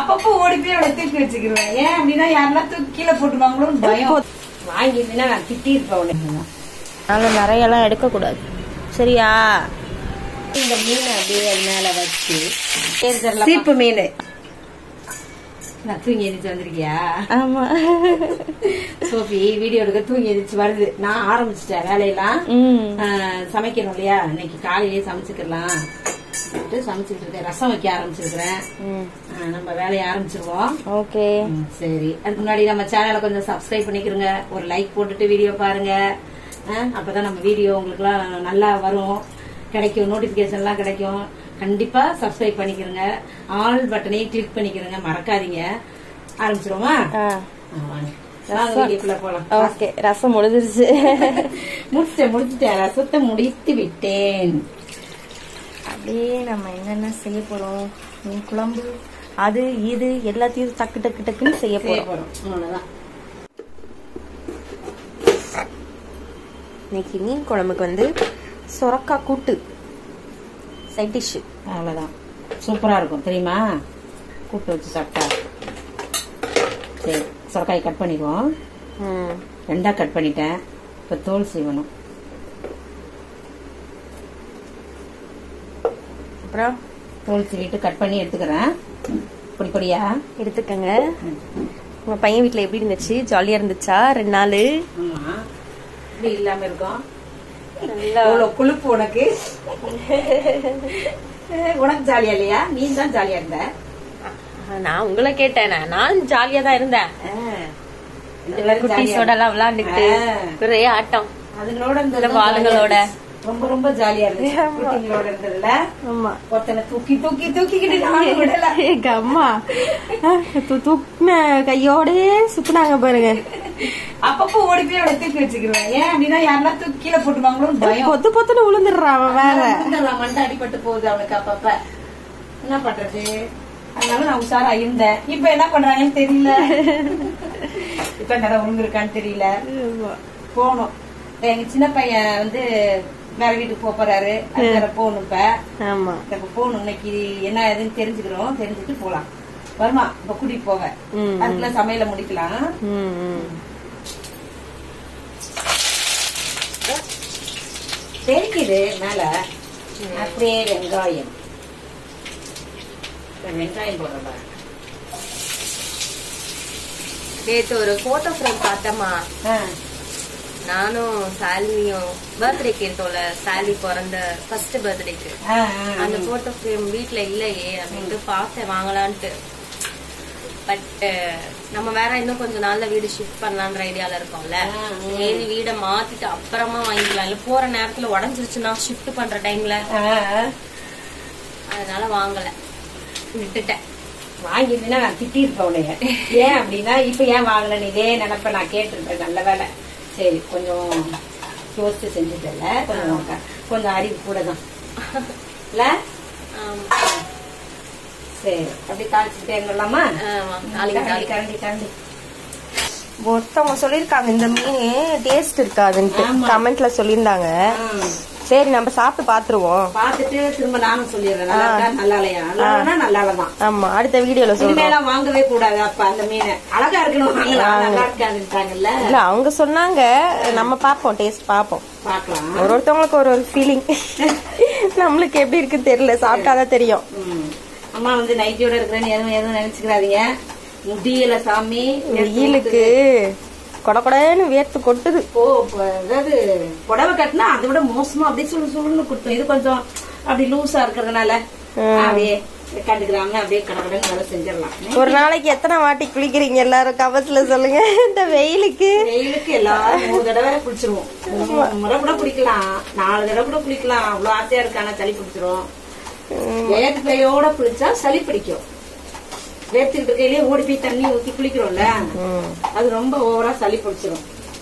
அப்பப்போ ஓடி போய் அவளை தூக்கி வச்சுக்கிருவேன் ஏன் அப்படின்னா யாருன்னா தூக்கி கீழே போட்டுருவாங்களோன்னு பயம் வாங்கியிருந்தீங்கன்னா நான் திட்டி இருப்பேன் உடனே அதனால நிறைய எல்லாம் எடுக்க கூடாது சரியா இந்த மீன் அப்படியே அது மேல வச்சு சீப்பு சீப்பு மீன் நான் தூங்கி எந்திரிச்சு வந்திருக்கியா ஆமா சோஃபி வீடியோ எடுக்க தூங்கி எந்திரிச்சு வருது நான் ஆரம்பிச்சிட்டேன் வேலையெல்லாம் ம் ஆஹ், சமைக்கணும் இல்லையா இன்னைக்கு காலையிலேயே சமைச்சுக்கலாம் சொல்லிட்டு சமைச்சுட்டு இருக்கேன் ரசம் வைக்க ஆரம்பிச்சிருக்கிறேன் ம் ஆஹ், நம்ம வேலையை ஆரம்பிச்சிருவோம் ஓகே ம், சரி அதுக்கு முன்னாடி நம்ம சேனலை கொஞ்சம் சப்ஸ்கிரைப் பண்ணிக்கிறோங்க ஒரு லைக் போட்டுட்டு வீடியோ பாருங்க ஆஹ், அப்பதான் நம்ம வீடியோ உங்களுக்குலாம் நல்லா வரும் கிடைக்கும் நோட்டிபிகேஷன்லாம் கிடைக்கும் கண்டிப்பா சப்ஸ்கிரைப் பண்ணிக்கிறோங்க ஆல் பட்டனையும் கிளிக் பண்ணிக்கிறோங்க மறக்காதீங்க ஆரம்பிச்சிருவோமா ஆ ஆ, வாங்க வாங்க வீடியோக்குள்ள போலாம் ஓகே ரசம் முடிஞ்சிருச்சு முடிச்சிட்டேன் முடிச்சிட்டேன் ரசத்தை முடித்து விட்டேன் அப்படியே நம்ம என்னென்ன செய்ய போறோம் மீன் குழம்பு அது இது எல்லாத்தையும் டக்கு டக்கு டக்குன்னு செய்ய செய்ய போறோம் போறோம் அவ்வளவுதான் இன்னைக்கு மீன் குழம்புக்கு வந்து சொரக்காய் கூட்டு சைட் டிஷ் அவ்வளவுதான் சூப்பரா இருக்கும் தெரியுமா கூட்டு வச்சு சாப்பிட்டா சரி சொரக்காய் கட் பண்ணிக்குவோம் ம் ரெண்டா கட் பண்ணிட்டேன் இப்ப தோல் சீவணும் அப்புறம் தோல் சீவிட்டு கட் பண்ணி எடுத்துக்கிறேன் பொடி பொடியா எடுத்துக்கங்க உங்க பையன் வீட்ல எப்படி இருந்துச்சு ஜாலியா இருந்துச்சா ரெண்டு நாள் ஆமா இப்படி இல்லாம இருக்கும் நல்லா எவ்வளவு கொழுப்பு உனக்கு உனக்கு ஜாலியா இல்லையா நீ தான் ஜாலியா இருந்த நான் உங்களை கேட்டேன் நான் ஜாலியா தான் இருந்தேன் ரெண்டு பேரும் குட்டீஸோட jolly ஆ எல்லாம் விளையாண்டுட்டு ஆ. ஒரே ஆட்டம் அதுங்களோட இந்த இருந்தது வாளுங்களோட. ரொம்ப ரொம்ப ஜாலியா இருந்துச்சு குட்டிங்களோட இருந்ததுல ஆமா ஒருத்தனை தூக்கி தூக்கி தூக்கிக்கிட்டு நானும் விடல எங்க அம்மா தூக்குன கையோடயே சுத்துனாங்க பாருங்க அப்பப்போ ஓடி போய் அவளை தூக்கி வச்சுக்கிருவேன் ஏன் அப்படின்னா யாருன்னா தூக்கி கீழே போட்டுருவாங்களோன்னு பயம் பொத்து பொத்துன்னு விழுந்துடுறான் அவன் வேற மண்டெல்லாம் மண்டை அடிபட்டு போகுது அவனுக்கு அப்பப்ப என்ன பண்றது அதனால நான் உஷாரா இருந்தேன் இப்ப என்ன பண்றாங்கன்னு தெரியல இப்ப கடை விழுந்திருக்கான்னு தெரியல போகணும் எங்க சின்ன பையன் வந்து வேற வீட்டுக்கு போக போறாரு அது வேற போகணும் இப்ப ஆமா இப்ப போகணும் இன்னைக்கு என்ன ஏதுன்னு தெரிஞ்சுக்கிறோம் தெரிஞ்சுட்டு போலாம் வருமா இப்ப கூட்டிட்டு போக ம், அதுக்குள்ள சமையல முடிக்கலாம் ம், ம். தெரிக்குது மேல அப்படியே வெங்காயம் இப்ப வெங்காயம் போடுறா நேத்து ஒரு போட்டோ ஃப்ரேம் பார்த்தேம்மா நானும் சாலினியும் பர்த்டே கேட்டோம்ல சாலி பிறந்த ஃபர்ஸ்ட் பர்த்டேக்கு அந்த போட்டோ ஃப்ரேம் வீட்ல இல்லையே அப்படின்ட்டு பார்த்தேன் வாங்கலான்ட்டு பட் நம்ம வேற இன்னும் கொஞ்ச நாள்ல வீடு ஷிஃப்ட் பண்ணலான்ற ஐடியால இருக்கோம்ல சரி வீடை மாத்திட்டு அப்புறமா வாங்கிக்கலாம் இல்ல போற நேரத்துல உடஞ்சிருச்சுன்னா ஷிஃப்ட் பண்ற டைம்ல அதனால வாங்கல விட்டுட்டேன் வாங்கிருந்தீங்கன்னா நான் திட்டி இருப்பேன் உன்னைய ஏன் அப்படின்னா இப்ப ஏன் வாங்கல நீ இதே நினைப்ப நான் கேட்டிருப்பேன் நல்ல வேலை சரி கொஞ்சம் யோசிச்சு செஞ்சுட்டல கொஞ்சம் க- கொஞ்சம் அறிவு கூட தான் இல்ல ஆமா. சரி அப்படி தாளிச்சுட்டே இருந்தலாமா ஆமா, நாளைக்கு கரண்டி நாளைக்கு கரண்டி கரண்டி ஒருத்தவங்க சொல்லிருக்காங்க இந்த மீன் டேஸ்ட் இருக்காதுன்ட்டு ஆமா. கமெண்ட்ல சொல்லியிருந்தாங்க ஆ. சரி நம்ம சாப்பிட்டு பாத்துருவோம் பார்த்துட்டு திரும்ப நானும் சொல்லிடுறேன் நல்லா இருக்கா நல்லா இல்லையா நல்லா இல்லைன்னா நல்லா இல்லதான் ஆமா அடுத்த வீடியோல சொல்றோம் இனிமேலாம் வாங்கவே கூடாது அப்ப அந்த மீனை அழகா இருக்கணும் வாங்கலாம் நல்லா இருக்காதுன்றாங்கல்ல இல்ல அவங்க சொன்னாங்க நம்ம பாப்போம் டேஸ்ட் பாப்போம் பாக்கலாம் ஒரு ஒருத்தவங்களுக்கு ஒரு ஒரு ஃபீலிங் நம்மளுக்கு எப்படி இருக்குன்னு தெரியல சாப்பிட்டாதான் தெரியும் ம். அம்மா வந்து நைட்டியோட இருக்கிறேன்னு எதுவும் எதுவும் நினைச்சுக்கிறாதீங்க முடியல சாமி வெயிலுக்கு கொட கொடன்னு வேர்த்து கொட்டுது ஓ இப்ப அதாவது புடவை கட்டினா அதை விட மோசமா அப்படியே சுழு சுழுன்னு குத்தும் இது கொஞ்சம் அப்படி லூசா இருக்கிறதுனால அப்படியே கண்டுக்கிறாம அப்படியே கடகடன்னு வேலை செஞ்சிடலாம் ஒரு நாளைக்கு எத்தனை வாட்டி குளிக்கிறீங்க எல்லாரும் கவத்துல சொல்லுங்க இந்த வெயிலுக்கு வெயிலுக்கு எல்லாரும் மூணு தடவை குளிச்சிருவோம் மூணு முறை கூட குளிக்கலாம் நாலு தடவை கூட குளிக்கலாம் அவ்வளவு ஆசையா இருக்கு ஆனா சளி பிடிச்சிரும் வேர்வையோட குளிச்சா சளி பிடிக்கும் வேர்த்துக்கிட்டு இருக்கையிலேயே ஓடி போய் தண்ணி ஊத்தி குளிக்கிறோம்ல ம். அது ரொம்ப ஓவரா சளி பிடிச்சிரும்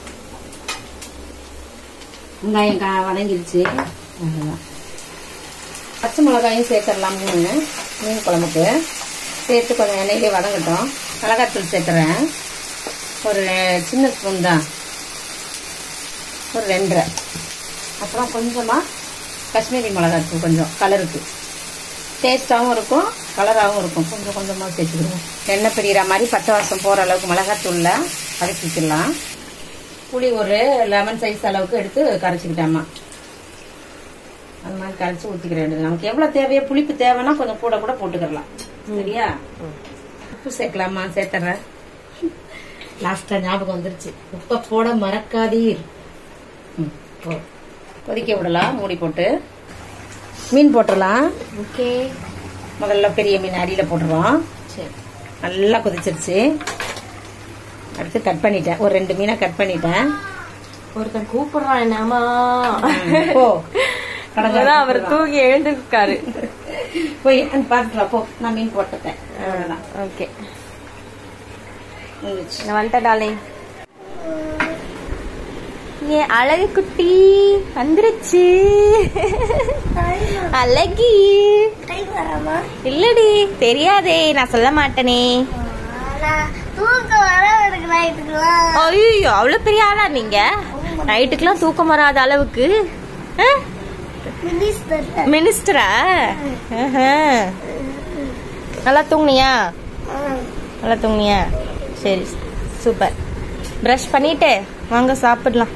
வெங்காயம் கா- வதங்கிருச்சு அவ்வளவுதான். பச்சை மிளகாயும் சேர்த்துடலாம் மூணு மீன் குழம்புக்கு சேர்த்து கொஞ்சம் எண்ணெயிலே வதங்கட்டும் மிளகாத்தூள் சேர்த்துறேன் ஒரு சின்ன ஸ்பூன் தான் ஒரு ரெண்டரை அப்புறம் கொஞ்சமா காஷ்மீரி மிளகாத்தூள் கொஞ்சம் கலருக்கு டேஸ்டாகவும் இருக்கும் கலராகவும் இருக்கும் கொஞ்சம் கொஞ்சமாக சேர்த்துக்கிடுவோம் எண்ணெய் பிரிகிற மாதிரி பச்சை வாசம் போகிற அளவுக்கு மிளகாத்தூள்ல கரைச்சிக்கலாம் புளி ஒரு லெமன் சைஸ் அளவுக்கு எடுத்து கரைச்சிக்கிட்டேம்மா அந்த மாதிரி கரைச்சி ஊற்றிக்கிற வேண்டியது நமக்கு எவ்வளோ தேவையோ புளிப்பு தேவைன்னா கொஞ்சம் கூட கூட போட்டுக்கலாம் சரியா உப்பு சேர்க்கலாமா சேர்த்துறேன் லாஸ்டா ஞாபகம் வந்துருச்சு உப்பை போட மறக்காதீர் ம், போ. கொதிக்க விடலாம் மூடி போட்டு மீன் போட்டுடலாம் ஓகே முதல்ல பெரிய மீன் அடியில் போட்டுருவோம் சரி நல்லா கொதிச்சிருச்சு அடுத்து கட் பண்ணிட்டேன் ஒரு ரெண்டு மீனை கட் பண்ணிட்டேன் ஒருத்தன் கூப்பிடுறான் என்னமா ம், போ அதான் அவர் தூங்கி எழுந்திருக்காரு போய் பார்த்துக்கலாம் போ நான் மீன் போட்டுட்டேன் அவ்வளோதான் ஓகே முடிஞ்சிச்சு. நான் வந்துட்டேன் டாலிங் ஏ அழகு குட்டி வந்துருச்சு அழகி இல்லடி தெரியாதே நான் சொல்ல மாட்டேனே தூக்கம் வர எனக்கு நைட்டுக்குலாம் ஐயோ அவ்வளவு பெரிய ஆளா நீங்க நைட்டுக்கெல்லாம் தூக்கம் வராத அளவுக்கு ஆ? மினிஸ்டர் மினிஸ்டரா ஆஹா. நல்லா தூங்குனியா நல்லா தூங்குனியா சரி சூப்பர் ப்ரஷ் பண்ணிட்டு வாங்க சாப்பிடலாம்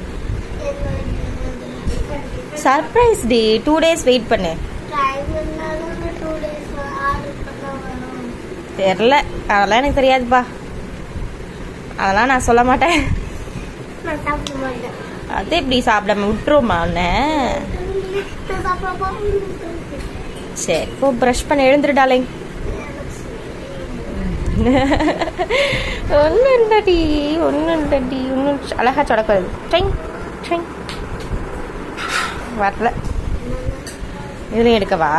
சர்ப்ரைஸ் டி டூ டேஸ் வெயிட் பண்ணு டைம் இருந்தாலும் டூ டேஸ் ஆர்டர் பண்ண வரும் தெரில அதெல்லாம் எனக்கு தெரியாதுப்பா அதெல்லாம் நான் சொல்ல மாட்டேன் நான் சாப்பிட மாட்டேன் அது எப்படி சாப்பிடாம விட்டுருமா உன்னை நான் சாப்பிட சரி இப்போ ப்ரஷ் பண்ணி எழுந்துருடாலே ஒன்றும் இல்லடி ஒன்றும் இல்லடி ஒன்றும் அழகா சொடக்காது ட்ரைங் ட்ரைங் வரல இதுலையும் எடுக்கவா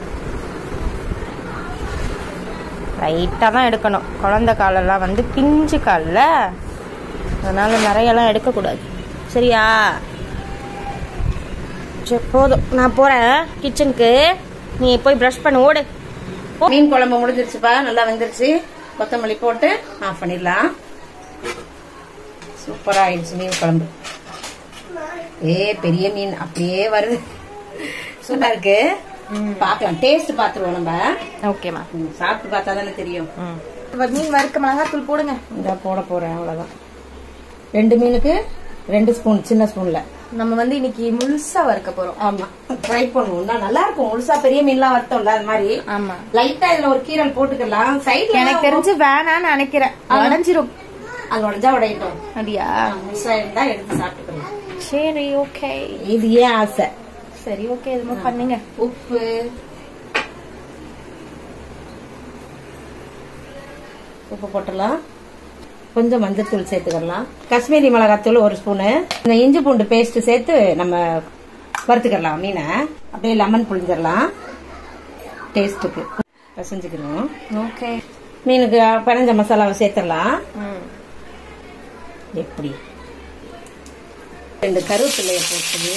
ரைட்டாக தான் எடுக்கணும் குழந்த காலெல்லாம் வந்து பிஞ்சு காலில் அதனால நிறையெல்லாம் எடுக்கக்கூடாது சரியா சரி போதும் நான் போகிறேன் கிச்சனுக்கு நீ போய் ப்ரஷ் பண்ண ஓடு மீன் குழம்பு முடிஞ்சிருச்சுப்பா நல்லா வெந்துருச்சு கொத்தமல்லி போட்டு ஆஃப் பண்ணிடலாம் சூப்பரா ஆயிடுச்சு மீன் குழம்பு ஏ பெரிய மீன் அப்படியே வருது சூப்பரா இருக்கு பார்க்கலாம் டேஸ்ட் பாத்துருவோம் நம்ம ஓகேம்மா ம், சாப்பிட்டு பார்த்தா தானே தெரியும் ம் மீன் வறுக்க மிளகாத்தூள் போடுங்க இந்த போட போறேன் அவ்வளவுதான் ரெண்டு மீனுக்கு ரெண்டு ஸ்பூன் சின்ன ஸ்பூன்ல நம்ம வந்து இன்னைக்கு முழுசா வறுக்க போறோம் ஆமா ட்ரை பண்ணுவோம் இன்னும் நல்லா இருக்கும் முழுசா பெரிய மீன்லாம் வறுத்தோம்ல அது மாதிரி ஆமா லைட்டா இதுல ஒரு கீரல் போட்டுக்கலாம் சைடுல எனக்கு தெரிஞ்சு வேணான்னு நினைக்கிறேன் உடஞ்சிரும் அது உடஞ்சா உடையட்டும் அப்படியா முழுசா இருந்தா எடுத்து சாப்பிட்டுக்கலாம் சரி ஓகே இது ஏன் ஆசை சரி ஓகே இது மாதிரி பண்ணுங்க உப்பு உப்பு போட்டுடலாம் கொஞ்சம் மஞ்சத்தூள் சேர்த்துக்கலாம் காஷ்மீரி மிளகாத்தூள் ஒரு ஸ்பூனு இந்த இஞ்சி பூண்டு பேஸ்ட் சேர்த்து நம்ம வறுத்துக்கலாம் மீனை அப்படியே லெமன் புழிஞ்சிடலாம் டேஸ்ட்டுக்கு பசஞ்சுக்கிறோம் ஓகே மீனுக்கு பனஞ்ச மசாலாவை சேர்த்துடலாம் ம் எப்படி ரெண்டு கருவேப்பிலையை போட்டு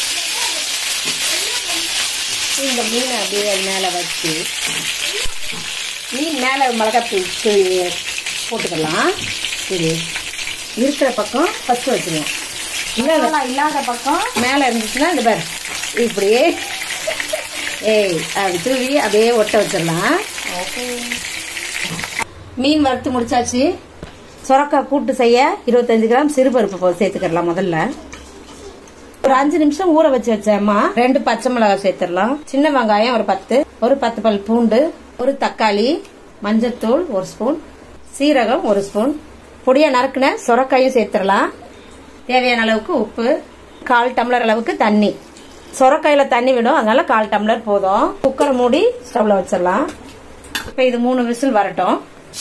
இந்த மீனை அப்படியே அது மேலே வச்சு மீன் மேலே மிளகாத்தூள் தூவி போட்டுக்கலாம் சரி இருக்கிற பக்கம் ஃபஸ்ட்டு வச்சுருவோம் இல்லை இல்லாத பக்கம் மேலே இருந்துச்சுன்னா இந்த பாரு இப்படியே ஏய் அப்படி தூவி அப்படியே ஒட்ட வச்சிடலாம் ஓகே மீன் வறுத்து முடிச்சாச்சு சொரக்காய் கூட்டு செய்ய இருபத்தஞ்சு கிராம் சிறுபருப்பு போ- சேர்த்துக்கலாம் முதல்ல ஒரு அஞ்சு நிமிஷம் ஊற வச்சு வச்சேம்மா ரெண்டு பச்சை மிளகாய் சேர்த்துடலாம் சின்ன வெங்காயம் ஒரு பத்து ஒரு பத்து பல் பூண்டு ஒரு தக்காளி மஞ்சத்தூள் ஒரு ஸ்பூன் சீரகம் ஒரு ஸ்பூன் பொடியா நறுக்குன சொரக்காயும் சேர்த்துடலாம் தேவையான அளவுக்கு உப்பு கால் டம்ளர் அளவுக்கு தண்ணி சொரக்காயில தண்ணி விடும் அதனால கால் டம்ளர் போதும் குக்கரை மூடி ஸ்டவ்ல வச்சிடலாம் இப்ப இது மூணு விசில் வரட்டும்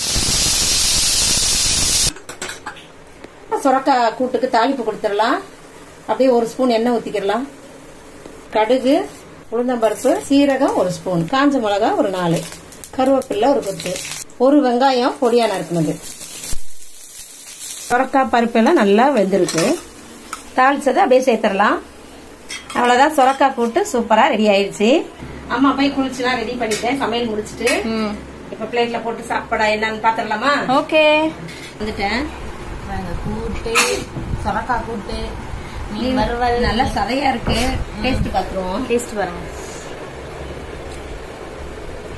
சுரக்காய் கூட்டுக்கு தாளிப்பு கொடுத்துடலாம் அப்படியே ஒரு ஸ்பூன் எண்ணெய் ஊத்திக்கிடலாம் கடுகு உளுந்தம்பருப்பு சீரகம் ஒரு ஸ்பூன் காஞ்ச மிளகா ஒரு நாலு கருவேப்பிலை ஒரு கொத்து ஒரு வெங்காயம் பொடியா நறுக்குனது சுரக்காய் பருப்பு எல்லாம் நல்லா வெந்திருக்கு தாளிச்சதை அப்படியே சேர்த்துடலாம் அவ்வளவுதான் சுரக்காய் கூட்டு சூப்பரா ரெடி ஆயிடுச்சு அம்மா போய் குளிச்சுலாம் ரெடி பண்ணிட்டேன் சமையல் முடிச்சிட்டு ம் இப்ப பிளேட்ல போட்டு சாப்பாடா என்னன்னு பாத்திரலாமா ஓகே வந்துட்டேன் கூட்டு சொரக்காய் கூட்டு மீன் வறுவல் நல்லா சதையா இருக்கு டேஸ்ட் பாத்துருவோம் டேஸ்ட் பாருங்க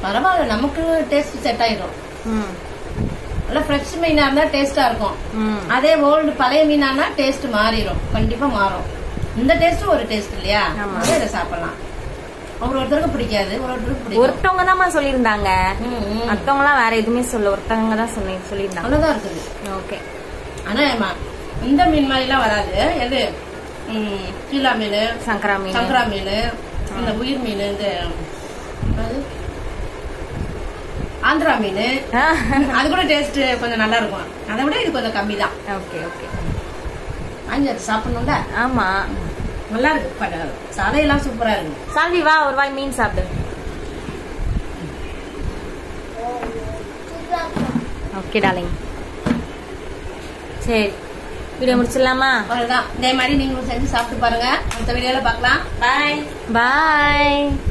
பரவாயில்ல நமக்கு டேஸ்ட் செட் ஆயிடும் ம் நல்லா ஃப்ரெஷ் மீனா இருந்தா டேஸ்டா இருக்கும் ம் அதே ஓல்டு பழைய மீனானா டேஸ்ட் மாறிடும் கண்டிப்பா மாறும் இந்த டேஸ்டும் ஒரு டேஸ்ட் இல்லையா ஆமா. அதே இதை சாப்பிடலாம் ஒரு ஒருத்தருக்கு பிடிக்காது ஒரு ஒருத்தருக்கு பிடிக்கும் ஒருத்தவங்க தான் சொல்லியிருந்தாங்க ம், ம். மத்தவங்க வேற எதுவுமே சொல்ல ஒருத்தவங்க தான் சொல்லி சொல்லியிருந்தாங்க அவ்வளவுதான் இருக்குது ஓகே ஆனா ஏமா, இந்த மீன் மாதிரி எல்லாம் வராது எது ம், கீழா மீன் சங்கரா மீன் சங்கரா மீன் இந்த உயிர் மீன் இந்த அது, ஆந்திரா மீன் அது கூட டேஸ்ட் கொஞ்சம் நல்லா இருக்கும் அதை விட இது கொஞ்சம் கம்மி தான் ஓகே ஓகே வாங்கி அது சாப்பிடணும்ல ஆமா நல்லா இருக்கு பட- சதையெல்லாம் சூப்பரா இருக்கு சால்வி வா ஒரு வாய் மீன் சாப்பிடு ஓகே டாலிங் சரி வீடியோ முடிச்சிடலாமா அவ்வளவுதான் இதே மாதிரி நீங்களும் செஞ்சு சாப்பிட்டு பாருங்க அடுத்த வீடியோல பார்க்கலாம் பாய் பாய்